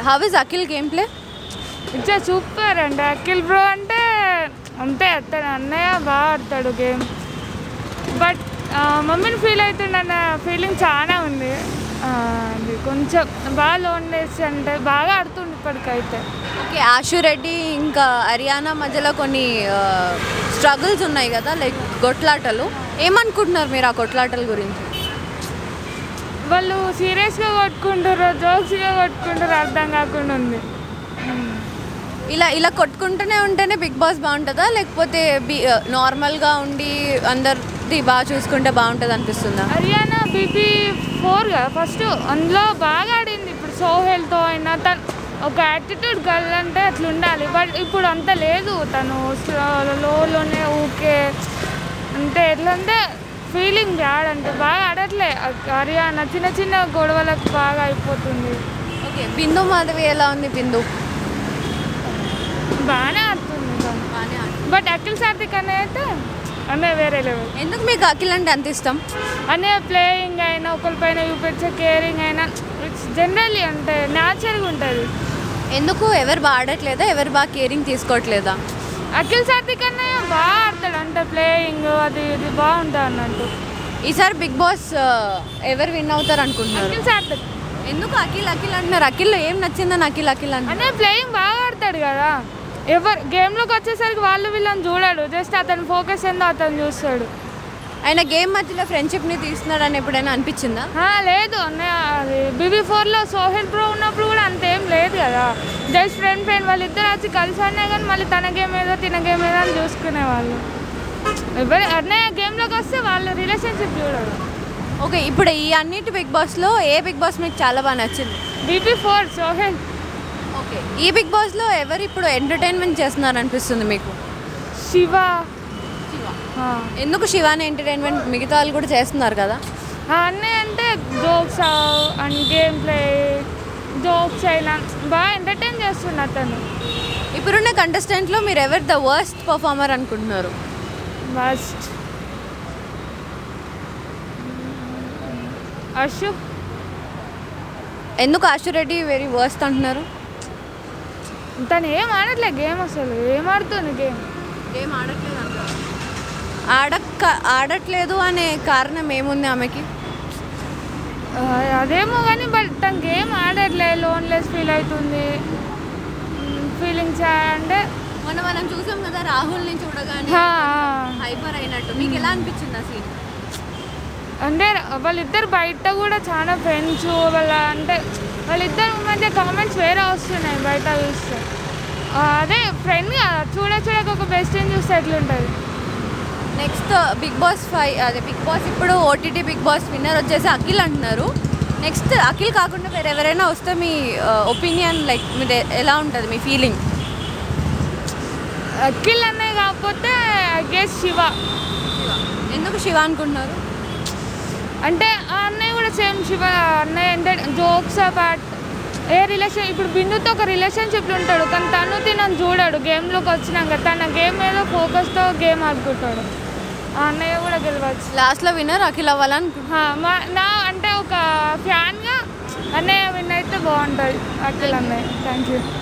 How is Akhil game play ఇచ్చా super అండి Akhil bro అంటే అంతే అతను అన్నయ్య బాగా ఆడతాడు గేమ్ బట్ మమ్మీని ఫీల్ అవుతుండ అన్న ఫీలింగ్ చాలా ఉంది ఆ, అది కొంచెం బాగా లోన్లెస్ అంటే బాగా ఆడుతుండు ఇప్పటికైతే ఓకే ఆశు రెడ్డి ఇంకా హర్యానా మధ్యలో కొన్ని స్ట్రగుల్స్ ఉన్నాయి కదా లైక్ కొట్లాటలు ఏమనుకుంటున్నారు మీరు ఆ కొట్లాటల గురించి వాళ్ళు సీరియస్గా కొట్టుకుంటారు జోక్స్గా కొట్టుకుంటారు అర్థం కాకుండా ఉంది ఇలా ఇలా కొట్టుకుంటూనే ఉంటేనే బిగ్ బాస్ బాగుంటుందా లేకపోతే బి నార్మల్గా ఉండి అందరిది బాగా చూసుకుంటే బాగుంటుంది అనిపిస్తుందా హర్యానా బీపీ ఫోర్ కదా ఫస్ట్ అందులో బాగా ఆడింది ఇప్పుడు సోహెల్తో అయినా తను ఒక యాటిట్యూడ్ గర్ల్ అంటే అట్లా ఉండాలి బట్ ఇప్పుడు అంత లేదు తను లోలోనే ఊకే అంటే ఎట్లా అంటే ఫీలింగ్ బ్యాడ్ అంటే బాగా ఆడట్లే హర్యానా చిన్న చిన్న గొడవలకు బాగా అయిపోతుంది ఓకే బిందు మాధవి ఎలా ఉంది బిందు బాగానే ఆడుతుంది తను బట్ అఖిల్ సార్థిక్ అనే అయితే అనే వేరే లెవెల్ ఎందుకు మీకు అఖిల్ అంటే అంత ఇష్టం అనే ప్లేయింగ్ అయినా ఒకరిపైన చూపించే కేరింగ్ అయినా ఇట్స్ జనరల్లీ అంటే న్యాచురల్గా ఉంటుంది ఎందుకు ఎవరు బాగా ఆడట్లేదా ఎవరు బాగా కేరింగ్ తీసుకోవట్లేదా అఖిల్ సార్థిక్ అన్నయ్య బాగా ఆడతాడు అంటే ప్లేయింగ్ అది ఇది బాగుంటుంది అన్నట్టు ఈసారి బిగ్ బాస్ ఆ, ఎవరు విన్ అవుతారు అనుకుంటున్నారు అఖిల్ సార్థిక్ ఎందుకు అఖిల్ అఖిల్ అంటున్నారు అఖిల్లో ఏం నచ్చిందని అఖిల్ అఖిల్ అంటున్నారు అనే ప్లేయింగ్ బాగా ఆడతాడు కదా ఎవరు గేమ్లోకి వచ్చేసరికి వాళ్ళు వీళ్ళని చూడాడు జస్ట్ అతను ఫోకస్ ఏందో అతను చూస్తాడు ఆయన గేమ్ మధ్యలో ఫ్రెండ్షిప్ని తీస్తున్నాడని ఎప్పుడైనా అనిపించిందా ఆ, లేదు అన్నయ్య అది బీబీ ఫోర్లో సోహెల్ బ్రో ఉన్నప్పుడు కూడా అంతేం లేదు కదా జస్ట్ ఫ్రెండ్ ఫ్రెండ్ వాళ్ళిద్దరు వచ్చి కలిసి అన్నా కానీ మళ్ళీ తన గేమ్ ఏదో తిన గేమ్ ఏదో అని చూసుకునేవాళ్ళు ఎవరు అన్నయ్య గేమ్లోకి వస్తే వాళ్ళ రిలేషన్షిప్ చూడరు ఓకే ఇప్పుడు ఈ అన్నిటి బిగ్ బాస్లో ఏ బిగ్ బాస్ మీకు చాలా బాగా నచ్చింది బీబీ ఫోర్ సోహెల్ ఓకే ఈ బిగ్ బాస్లో ఎవరు ఇప్పుడు ఎంటర్టైన్మెంట్ చేస్తున్నారు అనిపిస్తుంది మీకు శివ ఆ. ఎందుకు శివాని ఎంటర్టైన్మెంట్ మిగతా వాళ్ళు కూడా చేస్తున్నారు కదా ఆ అన్నయ్య అంటే jokes and game play jokes అయినా బాగా ఎంటర్టైన్ చేస్తుండు అతను ఇప్పుడున్న కంటెస్టెంట్లో మీరు ఎవరు ద వర్స్ట్ పర్ఫార్మర్ అనుకుంటున్నారు ఫస్ట్ అశు ఎందుకు ఆశు రెడ్డి వెరీ వర్స్ట్ అంటున్నారు తను ఏం ఆడట్లే గేమ్ అసలు ఏం ఆడుతుంది గేమ్ గేమ్ ఆడట్లేదు అంటారు ఆడక్క ఆడట్లేదు అనే కారణం ఏముంది ఆమెకి ఆ, అదేమో కానీ బట్ తను గేమ్ ఆడట్లే లోన్లెస్ ఫీల్ అవుతుంది ఫీలింగ్స్ అంటే మొన్న మనం చూసాం కదా రాహుల్ని చూడగానే హా, హైపర్ అయినట్టు మీకు ఎలా అనిపించింది ఆ సీన్ అంటే వాళ్ళిద్దరు బయట కూడా చాలా ఫ్రెండ్స్ వాళ్ళ అంటే వాళ్ళిద్దరు మధ్య కామెంట్స్ వేరే వస్తున్నాయి బయట చూస్తే ఆ, అదే ఫ్రెండ్ చూడ చూడక ఒక బెస్ట్ అని చూస్తే ఎట్లుంటుంది నెక్స్ట్ బిగ్ బాస్ ఫైవ్ అదే బిగ్ బాస్ ఇప్పుడు ఓటీటీ బిగ్ బాస్ విన్నర్ వచ్చేసి అఖిల్ అంటున్నారు నెక్స్ట్ అఖిల్ కాకుండా వేరే ఎవరైనా వస్తే మీ ఒపీనియన్ లైక్ మీరు ఎలా ఉంటుంది మీ ఫీలింగ్ అఖిల్ అనే కాకపోతే ఐ గెస్ శివ ఎందుకు శివ అనుకుంటున్నారు అంటే ఆ అన్నయ్య కూడా సేమ్ శివ అన్నయ్య అంటే జోక్స్ పాట్ ఏ రిలేషన్ ఇప్పుడు బిందుతో ఒక రిలేషన్షిప్లో ఉంటాడు కానీ తను తినని చూడాడు గేమ్లోకి వచ్చినాక తన గేమ్ మీద ఫోకస్తో గేమ్ ఆడుకుంటాడు ఆ అన్నయ్య కూడా గెలవచ్చు లాస్ట్లో విన్నర్ అఖిల్ అవ్వాలనుకుంటున్నారు ఆ, మా నా అంటే ఒక ఫ్యాన్గా అన్నయ్య విన్ అయితే బాగుంటుంది అఖిల్ అన్నయ్య థ్యాంక్ యూ